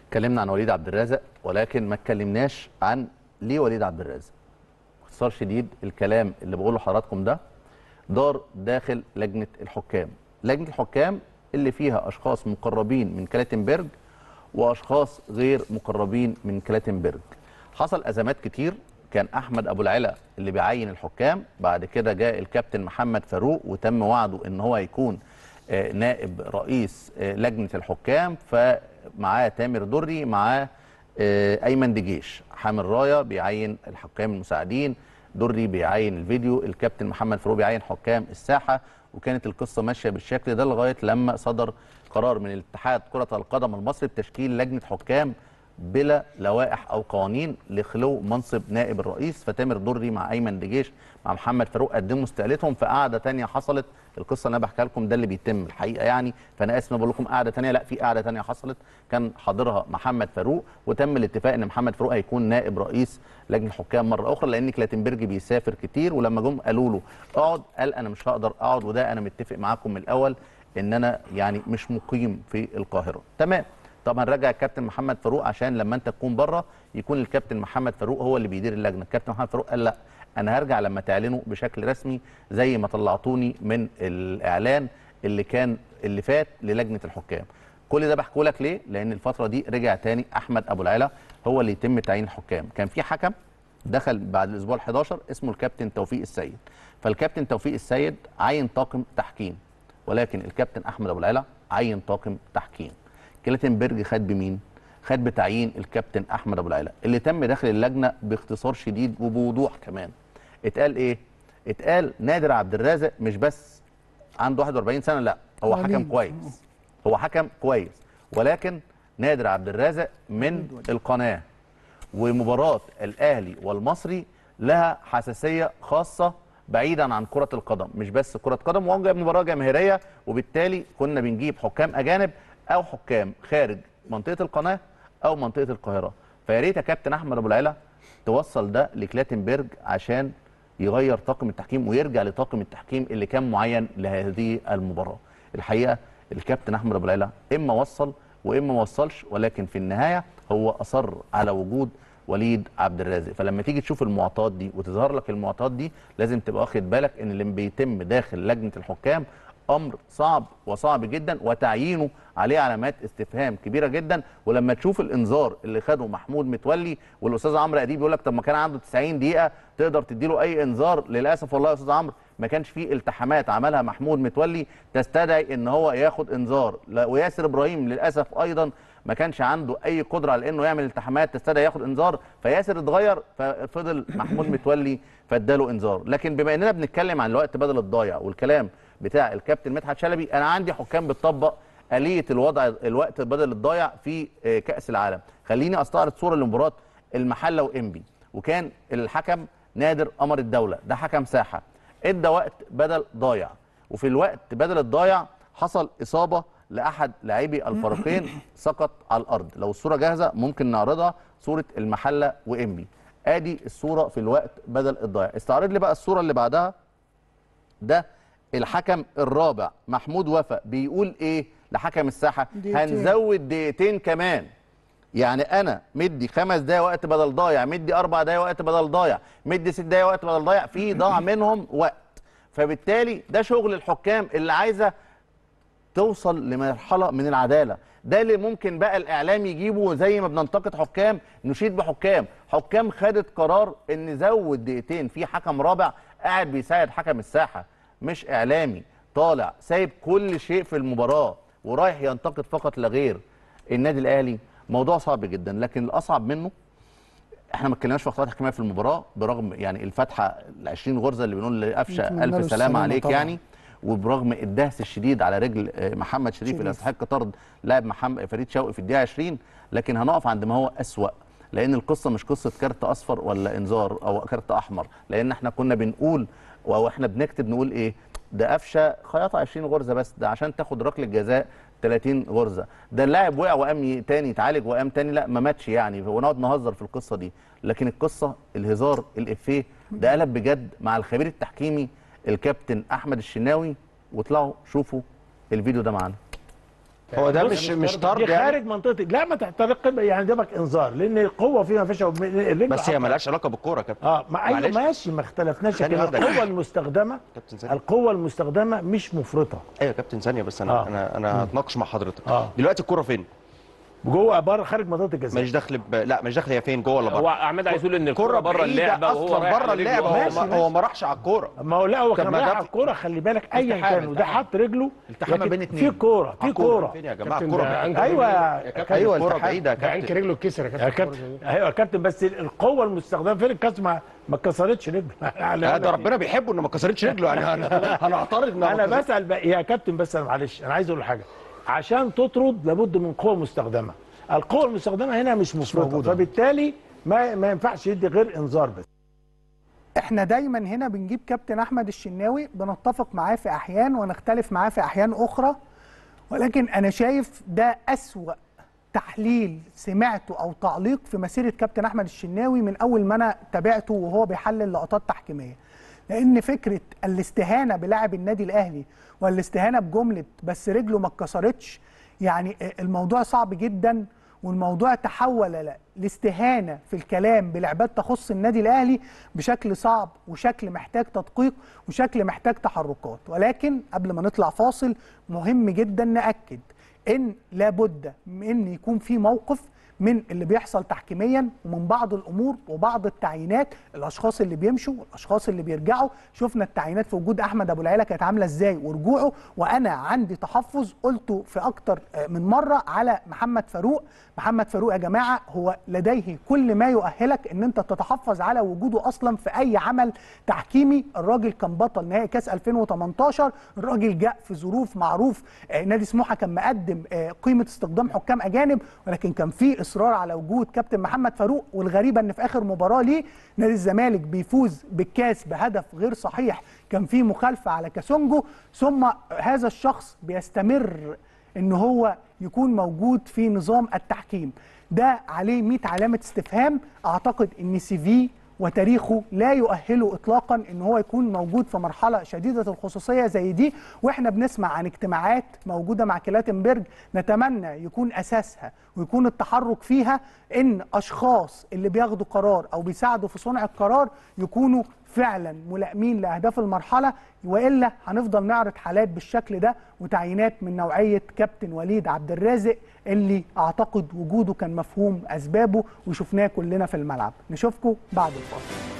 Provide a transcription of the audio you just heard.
اتكلمنا عن وليد عبد الرازق ولكن ما اتكلمناش عن ليه وليد عبد الرازق باختصار شديد الكلام اللي بقوله لحضراتكم ده دار داخل لجنه الحكام لجنه الحكام اللي فيها اشخاص مقربين من كلاتنبرج واشخاص غير مقربين من كلاتنبرج حصل ازمات كتير كان احمد ابو العلا اللي بيعين الحكام بعد كده جاء الكابتن محمد فاروق وتم وعده ان هو يكون آه، نائب رئيس آه، لجنه الحكام فمعاه تامر دري معاه آه، ايمن دجيش حامل رايه بيعين الحكام المساعدين دري بيعين الفيديو الكابتن محمد فاروق بيعين حكام الساحه وكانت القصه ماشيه بالشكل ده لغايه لما صدر قرار من الاتحاد كره القدم المصري بتشكيل لجنه حكام بلا لوائح او قوانين لخلو منصب نائب الرئيس فتامر دري مع ايمن دجيش مع محمد فاروق قدموا استقالتهم في قعده تانية حصلت القصه اللي انا بحكيها لكم ده اللي بيتم الحقيقه يعني فانا اسف إن أنا بقول لكم قعده تانية لا في قعده تانية حصلت كان حاضرها محمد فاروق وتم الاتفاق ان محمد فاروق هيكون نائب رئيس لجنه الحكام مره اخرى لان كلاتنبرج بيسافر كتير ولما جم قالوا له اقعد قال انا مش هقدر اقعد وده انا متفق معاكم من الاول ان انا يعني مش مقيم في القاهره تمام طب هنرجع الكابتن محمد فاروق عشان لما انت تكون بره يكون الكابتن محمد فاروق هو اللي بيدير اللجنه الكابتن محمد فاروق قال لا انا هرجع لما تعلنوا بشكل رسمي زي ما طلعتوني من الاعلان اللي كان اللي فات للجنه الحكام كل ده بحكوا لك ليه لان الفتره دي رجع تاني احمد ابو العلا هو اللي يتم تعيين الحكام كان في حكم دخل بعد الاسبوع ال11 اسمه الكابتن توفيق السيد فالكابتن توفيق السيد عين طاقم تحكيم ولكن الكابتن احمد ابو العلا عين طاقم تحكيم كلاتنبرج خد بمين خد بتعيين الكابتن احمد ابو العلا اللي تم داخل اللجنه باختصار شديد وبوضوح كمان اتقال ايه اتقال نادر عبد الرازق مش بس عنده 41 سنه لا هو حكم وليد. كويس هو حكم كويس ولكن نادر عبد الرازق من القناه ومباراه الاهلي والمصري لها حساسيه خاصه بعيدا عن كره القدم مش بس كره قدم وهو مباراه جماهيريه وبالتالي كنا بنجيب حكام اجانب او حكام خارج منطقه القناه او منطقه القاهره فيا ريت يا كابتن احمد ابو العلا توصل ده لكلاتنبرج عشان يغير طاقم التحكيم ويرجع لطاقم التحكيم اللي كان معين لهذه المباراه الحقيقه الكابتن احمد ابو العلا اما وصل واما ما وصلش ولكن في النهايه هو اصر على وجود وليد عبد الرازق فلما تيجي تشوف المعطيات دي وتظهر لك المعطيات دي لازم تبقى واخد بالك ان اللي بيتم داخل لجنه الحكام امر صعب وصعب جدا وتعيينه عليه علامات استفهام كبيره جدا ولما تشوف الانذار اللي خده محمود متولي والاستاذ عمرو اديب بيقول لك طب ما كان عنده 90 دقيقه تقدر تديله اي انذار للاسف والله يا استاذ عمرو ما كانش فيه التحامات عملها محمود متولي تستدعي ان هو ياخد انذار لا- وياسر ابراهيم للاسف ايضا ما كانش عنده اي قدره على انه يعمل التحامات تستدعي ياخد انذار فياسر اتغير ففضل محمود متولي فاداله انذار لكن بما اننا بنتكلم عن الوقت بدل الضايع والكلام بتاع الكابتن مدحت شلبي انا عندي حكام بتطبق آلية الوضع الوقت بدل الضايع في آه، كأس العالم خليني استعرض صورة لمباراة المحلة وإنبي وكان الحكم نادر قمر الدولة ده حكم ساحة ادى وقت بدل ضايع وفي الوقت بدل الضايع حصل إصابة لأحد لاعبي الفريقين سقط على الأرض لو الصورة جاهزة ممكن نعرضها صورة المحلة وإنبي ادي الصورة في الوقت بدل الضايع استعرض لي بقى الصورة اللي بعدها ده الحكم الرابع محمود وفا بيقول ايه لحكم الساحه دقيقتين. هنزود دقيقتين كمان يعني انا مدي خمس دقايق وقت بدل ضايع مدي اربع دقايق وقت بدل ضايع مدي ست دقايق وقت بدل ضايع في ضاع منهم وقت فبالتالي ده شغل الحكام اللي عايزه توصل لمرحله من العداله ده اللي ممكن بقى الاعلام يجيبه زي ما بننتقد حكام نشيد بحكام حكام خدت قرار ان نزود دقيقتين في حكم رابع قاعد بيساعد حكم الساحه مش اعلامي طالع سايب كل شيء في المباراه ورايح ينتقد فقط لا غير النادي الاهلي موضوع صعب جدا لكن الاصعب منه احنا ما اتكلمناش في اخطاء حكميه في المباراه برغم يعني الفتحه ال 20 غرزه اللي بنقول لقفشه نتمنى له الف سلامه السلامة عليك طبعاً. يعني وبرغم الدهس الشديد على رجل آه، محمد شريف اللي شريف. يستحق طرد لاعب محمد فريد شوقي في الدقيقه 20 لكن هنقف عند ما هو اسوا لان القصه مش قصه كارت اصفر ولا انذار او كارت احمر لان احنا كنا بنقول واحنا بنكتب نقول ايه ده قفشه خياطه 20 غرزه بس ده عشان تاخد ركله جزاء 30 غرزه ده اللاعب وقع وقام ي- تاني يتعالج وقام تاني لا ما ماتش يعني ونقعد نهزر في القصه دي لكن القصه الهزار الافيه ده قلب بجد مع الخبير التحكيمي الكابتن احمد الشناوي واطلعوا شوفوا الفيديو ده معانا هو ده بص، مش مش طرد دي يعني خارج منطقه لا ما تحترق يعني ده بك انذار لان القوه فيها ما فيش الرجل بس هي حاطة. مالهاش علاقه بالكوره يا كابتن اه ما ايوه معلش. ماشي ما اختلفناش ثانية لكن واحدة. القوه المستخدمه كابتن ثانية. القوه المستخدمه مش مفرطه ايوه يا كابتن ثانيه بس انا آه. انا انا هتناقش مع حضرتك آه. دلوقتي الكوره فين جوه بره خارج منطقه الجزاء ماليش دخل ب... لا مش داخل هي فين جوه ولا هو بره عماد عايز يقول ان الكوره الكوره بره اللعبه وهو اصلا رايح بره على رجله. اللعبه هو, ماشي، ما... ماشي. هو ما راحش على الكوره ما هو لا هو طب كان ما رايح ده- على الكوره خلي بالك ايا التحام، كان وده التحام. حط رجله التحام ما لكن بين في اتنين. كوره في كوره فين يا جماعه كابتن الكوره ده بعيدة. عنده ايوه يا يا كابتن ايوه كابتن الكوره بعيده يا ده عنك كابتن رجله اتكسر يا يا كابتن كابتن ايوه يا كابتن بس القوه المستخدمه فين الكاس ما ما اتكسرتش رجله لا ده ربنا بيحبه انه ما كسرتش رجله انا انا انا اعترض إنها ما انا كسرتش. بسال بقى يا كابتن بس انا معلش انا عايز اقول حاجه عشان تطرد لابد من قوه مستخدمه القوه المستخدمه هنا مش مفرطه موجودة. فبالتالي ما ما ينفعش يدي غير انذار بس احنا دايما هنا بنجيب كابتن احمد الشناوي بنتفق معاه في احيان ونختلف معاه في احيان اخرى ولكن انا شايف ده اسوأ تحليل سمعته او تعليق في مسيره كابتن احمد الشناوي من اول ما انا تابعته وهو بيحلل لقطات تحكيميه لان فكره الاستهانه بلاعب النادي الاهلي والاستهانه بجمله بس رجله ما اتكسرتش يعني الموضوع صعب جدا والموضوع تحول ل- لاستهانه في الكلام بلعبات تخص النادي الاهلي بشكل صعب وشكل محتاج تدقيق وشكل محتاج تحركات ولكن قبل ما نطلع فاصل مهم جدا ناكد ان لابد من ان يكون في موقف من اللي بيحصل تحكيميا ومن بعض الامور وبعض التعيينات الاشخاص اللي بيمشوا والاشخاص اللي بيرجعوا شفنا التعيينات في وجود احمد ابو العيله كانت عامله ازاي ورجوعه وانا عندي تحفظ قلته في اكتر آه، من مره على محمد فاروق محمد فاروق يا جماعه هو لديه كل ما يؤهلك ان انت تتحفظ على وجوده اصلا في اي عمل تحكيمي الراجل كان بطل نهائي كاس 2018 الراجل جاء في ظروف معروف آه، نادي سموحه كان مقدم آه، قيمه استخدام حكام اجانب ولكن كان في اصرار على وجود كابتن محمد فاروق والغريبه ان في اخر مباراه ليه نادي الزمالك بيفوز بالكاس بهدف غير صحيح كان في مخالفه على كاسونجو ثم هذا الشخص بيستمر ان هو يكون موجود في نظام التحكيم ده عليه 100 علامه استفهام اعتقد ان سي في وتاريخه لا يؤهله اطلاقا ان هو يكون موجود في مرحله شديده الخصوصيه زي دي واحنا بنسمع عن اجتماعات موجوده مع كلاتنبرج نتمنى يكون اساسها ويكون التحرك فيها ان اشخاص اللي بياخدوا قرار او بيساعدوا في صنع القرار يكونوا فعلا ملائمين لاهداف المرحله والا هنفضل نعرض حالات بالشكل ده وتعيينات من نوعيه كابتن وليد عبد الرازق اللي اعتقد وجوده كان مفهوم اسبابه وشفناه كلنا في الملعب نشوفكم بعد الفاصل